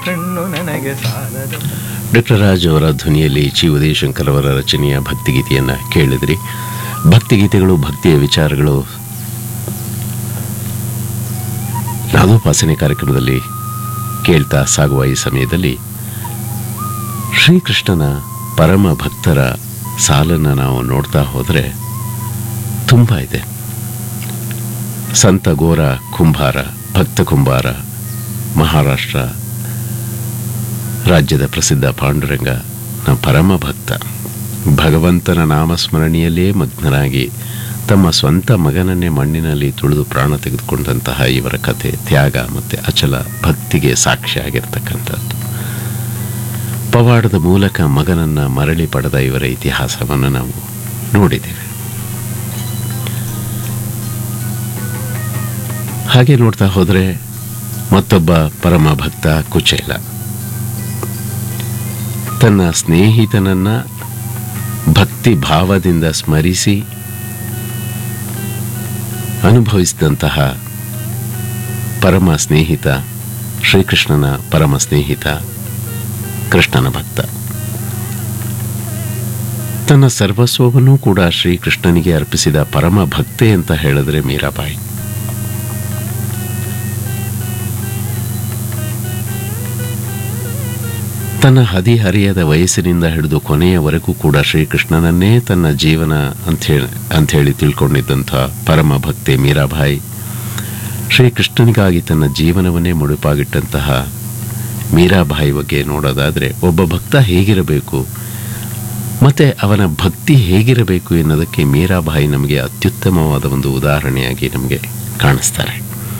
ಕಣ್ಣು ನನಗೆ ಸಾಲದು ಡಾಕ್ಟರ್ ರಾಜ್ ಅವರ ಧ್ವನಿಯಲ್ಲಿ ಚಿ ಉದಯಶಂಕರ್ ಅವರ ರಚನೆಯ ಭಕ್ತಿಗೀತೆಯನ್ನು ಕೇಳಿದ್ರಿ ಭಕ್ತಿಗೀತೆಗಳು ಭಕ್ತಿಯ ವಿಚಾರಗಳು ನಾದೋಪಾಸನೆ ಕಾರ್ಯಕ್ರಮದಲ್ಲಿ ಕೇಳ್ತಾ ಸಾಗುವ ಈ ಸಮಯದಲ್ಲಿ ಶ್ರೀಕೃಷ್ಣನ ಪರಮ ಭಕ್ತರ ಸಾಲನ್ನು ನಾವು ನೋಡ್ತಾ ಹೋದರೆ ತುಂಬ ಇದೆ ಸಂತ ಗೋರ ಕುಂಭಾರ ಭಕ್ತ ಕುಂಭಾರ ಮಹಾರಾಷ್ಟ್ರ ರಾಜ್ಯದ ಪ್ರಸಿದ್ಧ ಪಾಂಡುರಂಗ ನ ಪರಮ ಭಕ್ತ ಭಗವಂತನ ನಾಮಸ್ಮರಣೆಯಲ್ಲೇ ಮಗ್ನರಾಗಿ ತಮ್ಮ ಸ್ವಂತ ಮಗನನ್ನೇ ಮಣ್ಣಿನಲ್ಲಿ ತುಳಿದು ಪ್ರಾಣ ತೆಗೆದುಕೊಂಡಂತಹ ಇವರ ಕಥೆ ತ್ಯಾಗ ಮತ್ತು ಅಚಲ ಭಕ್ತಿಗೆ ಸಾಕ್ಷಿಯಾಗಿರ್ತಕ್ಕಂಥದ್ದು ಪವಾಡದ ಮೂಲಕ ಮಗನನ್ನ ಮರಳಿ ಪಡೆದ ಇವರ ಇತಿಹಾಸವನ್ನು ನಾವು ನೋಡಿದ್ದೇವೆ ಹಾಗೆ ನೋಡ್ತಾ ಹೋದರೆ ಮತ್ತೊಬ್ಬ ಪರಮ ಭಕ್ತ ಕುಚೇಲ ತನ್ನ ಸ್ನೇಹಿತನನ್ನ ಭಕ್ತಿ ಭಾವದಿಂದ ಸ್ಮರಿಸಿ ಅನುಭವಿಸಿದಂತಹ ಪರಮ ಸ್ನೇಹಿತ ಶ್ರೀಕೃಷ್ಣನ ಪರಮ ಸ್ನೇಹಿತ ಕೃಷ್ಣನ ಭಕ್ತ ತನ್ನ ಸರ್ವಸ್ವವನ್ನೂ ಕೂಡ ಶ್ರೀಕೃಷ್ಣನಿಗೆ ಅರ್ಪಿಸಿದ ಪರಮ ಭಕ್ತೆ ಅಂತ ಹೇಳಿದ್ರೆ ಮೀರಾಬಾಯಿ ತನ್ನ ಹದಿಹರಿಯದ ವಯಸ್ಸಿನಿಂದ ಹಿಡಿದು ಕೊನೆಯವರೆಗೂ ಕೂಡ ಶ್ರೀಕೃಷ್ಣನನ್ನೇ ತನ್ನ ಜೀವನ ಅಂಥೇಳಿ ಅಂಥೇಳಿ ತಿಳ್ಕೊಂಡಿದ್ದಂಥ ಪರಮ ಭಕ್ತೆ ಮೀರಾಬಾಯಿ ಶ್ರೀಕೃಷ್ಣನಿಗಾಗಿ ತನ್ನ ಜೀವನವನ್ನೇ ಮುಡುಪಾಗಿಟ್ಟಂತಹ ಮೀರಾಬಾಯಿ ಬಗ್ಗೆ ನೋಡೋದಾದರೆ ಒಬ್ಬ ಭಕ್ತ ಹೇಗಿರಬೇಕು ಮತ್ತು ಅವನ ಭಕ್ತಿ ಹೇಗಿರಬೇಕು ಎನ್ನುವುದಕ್ಕೆ ಮೀರಾಬಾಯಿ ನಮಗೆ ಅತ್ಯುತ್ತಮವಾದ ಒಂದು ಉದಾಹರಣೆಯಾಗಿ ನಮಗೆ ಕಾಣಿಸ್ತಾರೆ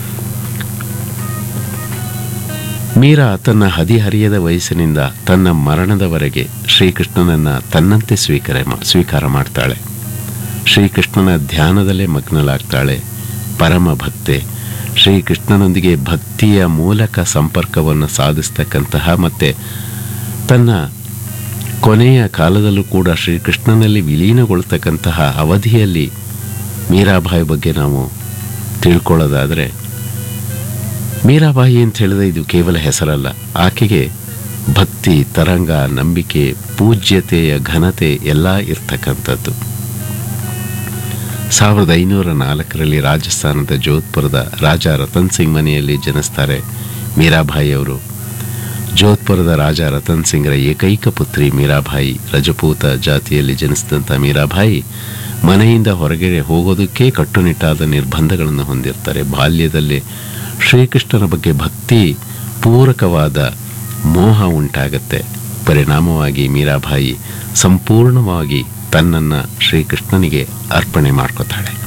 ಮೀರಾ ತನ್ನ ಹದಿಹರಿಯದ ವಯಸ್ಸಿನಿಂದ ತನ್ನ ಮರಣದವರೆಗೆ ಶ್ರೀಕೃಷ್ಣನನ್ನ ತನ್ನಂತೆ ಸ್ವೀಕಾರ ಮಾ- ಸ್ವೀಕಾರ ಮಾಡ್ತಾಳೆ ಶ್ರೀಕೃಷ್ಣನ ಧ್ಯಾನದಲ್ಲೇ ಮಗ್ನಲಾಗ್ತಾಳೆ ಪರಮ ಭಕ್ತೆ ಶ್ರೀಕೃಷ್ಣನೊಂದಿಗೆ ಭಕ್ತಿಯ ಮೂಲಕ ಸಂಪರ್ಕವನ್ನು ಸಾಧಿಸ್ತಕ್ಕಂತಹ ಮತ್ತು ತನ್ನ ಕೊನೆಯ ಕಾಲದಲ್ಲೂ ಕೂಡ ಶ್ರೀಕೃಷ್ಣನಲ್ಲಿ ವಿಲೀನಗೊಳ್ತಕ್ಕಂತಹ ಅವಧಿಯಲ್ಲಿ ಮೀರಾಬಾಯಿ ಬಗ್ಗೆ ನಾವು ತಿಳ್ಕೊಳ್ಳೋದಾದರೆ ಮೀರಾಬಾಯಿ ಅಂತ ಹೇಳಿದ್ರೆ ಇದು ಕೇವಲ ಹೆಸರಲ್ಲ ಆಕೆಗೆ ಭಕ್ತಿ ತರಂಗ ನಂಬಿಕೆ ಪೂಜ್ಯತೆಯ ಘನತೆ ಎಲ್ಲ ಇರ್ತಕ್ಕಂಥದ್ದು ಸಾವಿರದ ಐನೂರ ನಾಲ್ಕರಲ್ಲಿ ರಾಜಸ್ಥಾನದ ಜೋಧ್ಪುರದ ರಾಜ ರತನ್ ಸಿಂಗ್ ಮನೆಯಲ್ಲಿ ಜನಿಸ್ತಾರೆ ಮೀರಾಬಾಯಿ ಅವರು ಜೋಧ್ಪುರದ ರಾಜ ರತನ್ ಸಿಂಗ್ರ ಏಕೈಕ ಪುತ್ರಿ ಮೀರಾಬಾಯಿ ರಜಪೂತ ಜಾತಿಯಲ್ಲಿ ಜನಿಸಿದಂಥ ಮೀರಾಬಾಯಿ ಮನೆಯಿಂದ ಹೊರಗೆ ಹೋಗೋದಕ್ಕೆ ಕಟ್ಟುನಿಟ್ಟಾದ ನಿರ್ಬಂಧಗಳನ್ನು ಹೊಂದಿರ್ತಾರೆ ಬಾಲ್ಯದಲ್ಲೇ ಶ್ರೀಕೃಷ್ಣನ ಬಗ್ಗೆ ಭಕ್ತಿ ಪೂರಕವಾದ ಮೋಹ ಉಂಟಾಗತ್ತೆ ಪರಿಣಾಮವಾಗಿ ಮೀರಾಬಾಯಿ ಸಂಪೂರ್ಣವಾಗಿ ತನ್ನನ್ನು ಶ್ರೀಕೃಷ್ಣನಿಗೆ ಅರ್ಪಣೆ ಮಾಡ್ಕೋತಾಳೆ